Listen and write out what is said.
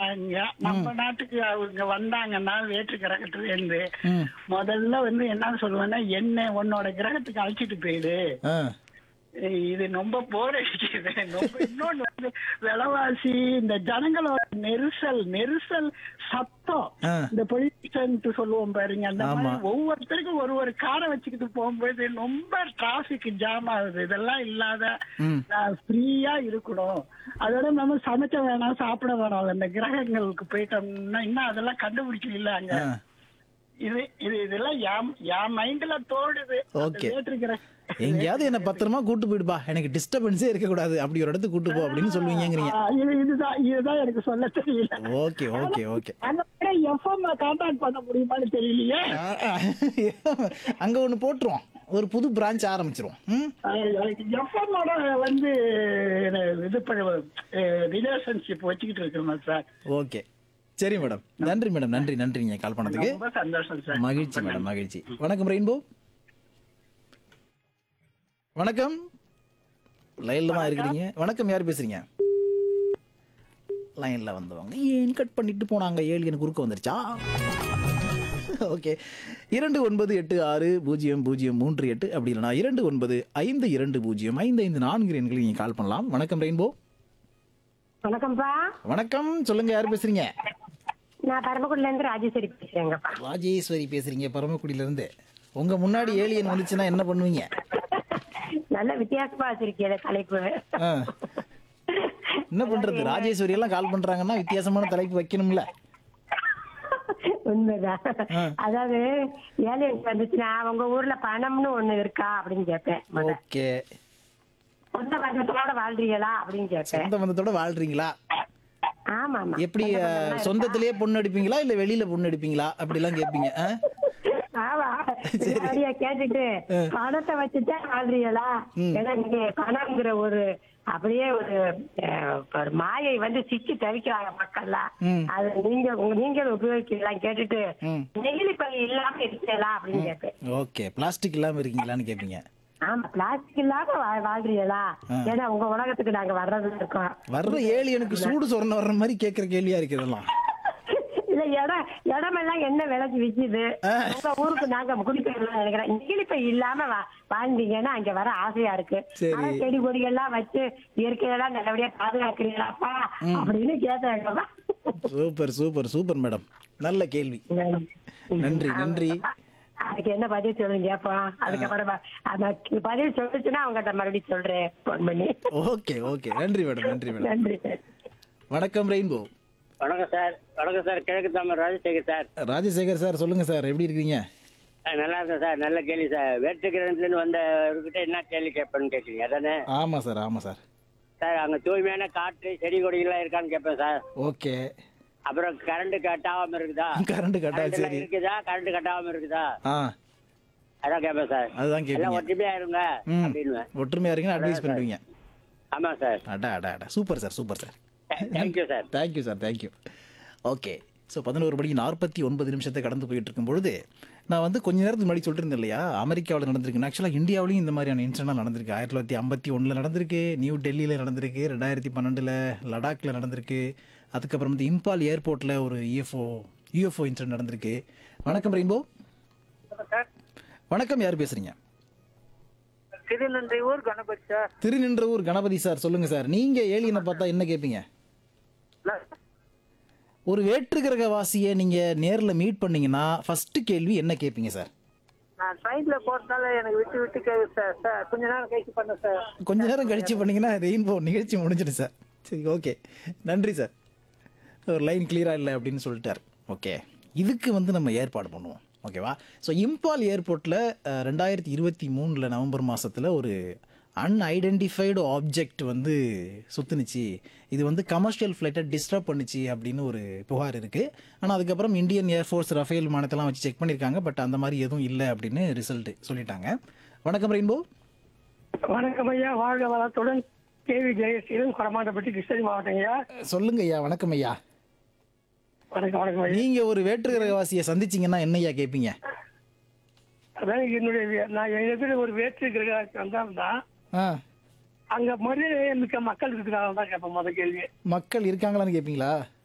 வராங்க நம்ம நாட்டுக்கு அவங்க வந்தாங்கன்னா வேற்று கிரகத்துல இருந்து ம் முதல்ல வந்து என்ன சொல்லுவேன்னா என்ன உன்னோட கிரகத்துக்கு அழைச்சிட்டு போயிடு ஆ இது ரொம்ப போர் அடிக்குது ரொம்ப இன்னொன்னு வந்து விலைவாசி இந்த ஜனங்களோட நெரிசல் நெரிசல் சத்தம் ஆ. இந்த பொல்யூஷன் சொல்லுவோம் பாருங்க அந்த ஆமா. மாதிரி ஒவ்வொருத்தருக்கும் ஒரு ஒரு காரை வச்சுக்கிட்டு போகும்போது ரொம்ப டிராபிக் ஜாம் ஆகுது இதெல்லாம் இல்லாத ம். ஃப்ரீயா இருக்கணும் அதோட நம்ம சமைக்க வேணாம் சாப்பிட வேணாம் இந்த கிரகங்களுக்கு போயிட்டோம்னா இன்னும் அதெல்லாம் கண்டுபிடிக்கல அங்க ஆ. இது இது இதெல்லாம் என் என் மைண்ட்ல தோடுது அந்த Okay. வேற்று கிரக எங்கேயாவது என்ன பத்திரமா கூட்டு போயிடுப்பா எனக்கு டிஸ்டர்பன்ஸே இருக்கக்கூடாது அப்படி ஒரு இடத்துக்கு கூட்டு போ அப்படின்னு சொல்லுவீங்கிறீங்க ஆ, இது இதுதான் இதுதான் எனக்கு சொல்ல தெரியல ஓகே ஓகே ஓகே அந்த எஃப்எம் கான்டாக்ட் பண்ண முடியுமான்னு தெரியலையே அங்க ஒண்ணு போட்டுருவோம் ஒரு புது பிரான்ச் ஆரம்பிச்சிருவோம் ம் எஃப்எம்மோட வந்து இது ரிலேஷன்ஷிப் வச்சுக்கிட்டு இருக்கோம் சார் ஓகே சரி மேடம் நன்றி மேடம் நன்றி நன்றி நீங்க கால் பண்ணதுக்கு ரொம்ப சந்தோஷம் சார் மகிழ்ச்சி மேடம் மகிழ்ச்சி வணக்கம் ரெயின்போ வணக்கம் லைன்ல தான் இருக்கிறீங்க வணக்கம் யார் பேசுறீங்க லைன்ல வந்தவங்க ஏன் கட் பண்ணிட்டு போனாங்க ஏழு எனக்கு குறுக்க வந்துருச்சா ஓகே இரண்டு ஒன்பது எட்டு ஆறு பூஜ்ஜியம் பூஜ்ஜியம் மூன்று எட்டு அப்படி இல்லைனா இரண்டு ஒன்பது ஐந்து இரண்டு பூஜ்ஜியம் ஐந்து ஐந்து நான்கு எண்களை நீங்கள் கால் பண்ணலாம் வணக்கம் ரெயின்போ வணக்கம்ப்பா வணக்கம் சொல்லுங்க யார் பேசுறீங்க நான் பரமக்குடில இருந்து ராஜேஸ்வரி பேசுறேங்கப்பா ராஜேஸ்வரி பேசுறீங்க பரமக்குடியில இருந்து உங்க முன்னாடி ஏலியன் வந்துச்சுன்னா என்ன பண்ணுவீங்க நல்ல வித்தியாசமா வச்சிருக்கீங்க தலைப்பு ஆ. என்ன பண்றது ராஜேஸ்வரி எல்லாம் கால் பண்றாங்கன்னா வித்தியாசமான தலைப்பு வைக்கணும்ல உண்மைதான் ஆ. அதாவது ஏலியன்ஸ் வந்துச்சுன்னா உங்க ஊர்ல பணம்னு ஒண்ணு இருக்கா அப்படின்னு கேட்பேன் முத. ஓகே சொந்த பந்தத்தோட வாழ்றீங்களா அப்படின்னு கேட்பேன் சொந்த பந்தத்தோட வாழ்றீங்களா ஆமா ஆமா எப்படி அஹ், சொந்தத்திலேயே பொண்ணு அடிப்பீங்களா இல்ல வெளியில பொண்ணு அடிப்பீங்களா அப்படி எல்லாம் கேட்பீங்க ஆ? ஆமா அப்படியே கேட்டுட்டு பணத்தை வச்சுதான் வாழ்றீங்களா ஏன்னா நீங்க பணம்ங்கிற ஒரு அப்படியே ஒரு அஹ், ஒரு மாயை வந்து சிக்கி தவிக்கிறாங்க மக்கள்லாம் ம். அது நீங்க உங்க நீங்களும் உபயோகிக்கலாம் கேட்டுட்டு ம். நெகிழி பை இல்லாம இருக்கீங்களா அப்படின்னு கேட்பேன் ஓகே பிளாஸ்டிக் இல்லாம இருக்கீங்களான்னு கேட்பீங்க ஆமா பிளாஸ்டிக் இல்லாம வா- வாழ்றீங்களா ஏன்னா உங்க உலகத்துக்கு நாங்க வர்றது இருக்கோம் வர்ற ஏலியனுக்கு சூடு சொரண வர்ற மாதிரி கேட்கிற கேள்வியா இருக்கு இதெல்லாம் இல்ல இடம் இடமெல்லாம் என்ன விலைக்கு விக்குது ஆ. உங்க ஊருக்கு நாங்க குடிக்கலாம் நினைக்கிறேன் நெகிழிப்பை இல்லாம வா- வாழ்ந்தீங்கன்னா அங்க வர ஆசையா இருக்கு சரி. ஆனா செடி கொடிகள்லாம் வச்சு இயற்கையெல்லாம் நல்லபடியா பாதுகாக்கிறீங்களாப்பா அப்படின்னு கேட்டாங்கப்பா சூப்பர் சூப்பர் சூப்பர் மேடம் நல்ல கேள்வி நன்றி நன்றி அதுக்கு என்ன பதில் சொல்லுங்க கேப்போம் அதுக்கப்புறம் ப- அந்த பதில் சொல்லுச்சுன்னா அவங்ககிட்ட மறுபடியும் சொல்றேன் போன் பண்ணி ஓகே ஓகே நன்றி மேடம் நன்றி மேடம் நன்றி சார் வணக்கம் ரெயின்போ வணக்கம் சார் வணக்கம் சார் கிழக்கு தாமர் ராஜசேகர் சார் ராஜசேகர் சார் சொல்லுங்க சார் எப்படி இருக்கீங்க ஆ, நல்லா இருக்கேன் சார் நல்ல கேள்வி சார் வேற்றுக்கிழந்துலேருந்து வந்தவர்கிட்ட என்ன கேள்வி கேட்பேன்னு கேட்குறீங்க அதானே ஆமா சார் ஆமா சார் சார் அங்கே தூய்மையான காற்று செடி கொடிகள்லாம் இருக்கான்னு கேட்பேன் சார் ஓகே அப்புறம் கரண்ட் கட்டாகாம இருக்குதா கரண்ட் கட்டா கரண்ட் சரி இருக்குதா கரண்ட் கட்டாகாம இருக்குதா ஆ அதான் கேட்பேன் சார் அதுதான் எல்லாம் கேட்பீங்க ஒற்றுமையா இருங்க ம் அப்படின்னுவேன் ஒற்றுமையா இருக்குன்னு அட்வைஸ் பண்ணுவீங்க ஆமா சார் அடா அடா அடா super sir super sir thank you sir thank you sir thank you okay so பதினோரு மணிக்கு நாற்பத்தி ஒன்பது நிமிஷத்தை கடந்து போயிட்டு இருக்கும் பொழுது நான் வந்து கொஞ்ச நேரத்துக்கு முன்னாடி சொல்லிட்டு இருந்தேன் இல்லையா அமெரிக்காவில் நடந்திருக்கு ஆக்சுவலாக இந்தியாவிலையும் இந்த மாதிரியான இன்சிடென்ட் நடந்திருக்கு ஆயிரத்தி தொள்ளாயிரத்தி ஐம்பத்தி ஒன்றில் நடந்திருக்கு நியூ டெல்லியில் நடந்திருக்கு ரெண்டாயிரத்தி பன்னெண்டில் லடாக்ல நடந்திருக்கு அதுக்கப்புறம் வந்து இம்பால் ஏர்போர்ட்டில் ஒரு யூஎஃப்ஓ யூஎஃப்ஓ இன்சிடென்ட் நடந்திருக்கு வணக்கம் ரெயின்போ வணக்கம் யார் பேசுறீங்க திருநன்றையூர் கணபதி சார் திருநின்றவூர் கணபதி சார் சொல்லுங்க சார் நீங்க ஏலியனை பார்த்தா என்ன கேட்பீங்க ஒரு வேற்று கிரகவாசியை நீங்க நேர்ல மீட் பண்ணீங்கன்னா ஃபர்ஸ்ட் கேள்வி என்ன கேட்பீங்க சார் நான் ட்ரெயின்ல போறதுனால எனக்கு விட்டு விட்டு கேட்குது சார் சார் கொஞ்ச நேரம் கழிச்சு பண்ண சார் கொஞ்ச நேரம் கழிச்சு பண்ணீங்கன்னா ரெயின்போ நிகழ்ச்சி முடிஞ்சிடும் சார் சரி ஓகே நன்றி சார் ஒரு லைன் கிளியரா இல்லை அப்படின்னு சொல்லிட்டார் ஓகே இதுக்கு வந்து நம்ம ஏற்பாடு பண்ணுவோம் ஓகேவா ஸோ இம்பால் ஏர்போர்ட்டில் ரெண்டாயிரத்தி இருபத்தி மூணில் நவம்பர் மாதத்தில் ஒரு அன்ஐடென்டிஃபைடு ஆப்ஜெக்ட் வந்து சுத்துனுச்சு இது வந்து கமர்ஷியல் ஃப்ளைட்டை டிஸ்டர்ப் பண்ணுச்சு அப்படின்னு ஒரு புகார் இருக்குது ஆனால் அதுக்கப்புறம் இந்தியன் ஏர்ஃபோர்ஸ் ரஃபேல் விமானத்தெல்லாம் வச்சு செக் பண்ணியிருக்காங்க பட் அந்த மாதிரி எதுவும் இல்லை அப்படின்னு ரிசல்ட் சொல்லிட்டாங்க வணக்கம் ரெயின்போ வணக்கம் ஐயா வாழ்க வளத்துடன் கேவி ஜெயசீலன் கொடமாட்டப்பட்டி கிருஷ்ணகிரி மாவட்டம் ஐயா சொல்லுங்க ஐயா வணக்கம் ஐயா வணக்கம் வணக்கம் ஐயா நீங்க ஒரு வேற்று கிரகவாசியை சந்திச்சீங்கன்னா என்ன ஐயா கேட்பீங்க அதான் என்னுடைய வே- நான் எதிர ஒரு வேற்று கிரகம் வந்தா ஆ அங்க மரியாதை மிக்க மக்கள் இருக்கிறாங்க தான் கேட்பேன் முத கேள்வி மக்கள் இருக்காங்களான்னு கேட்பீங்களா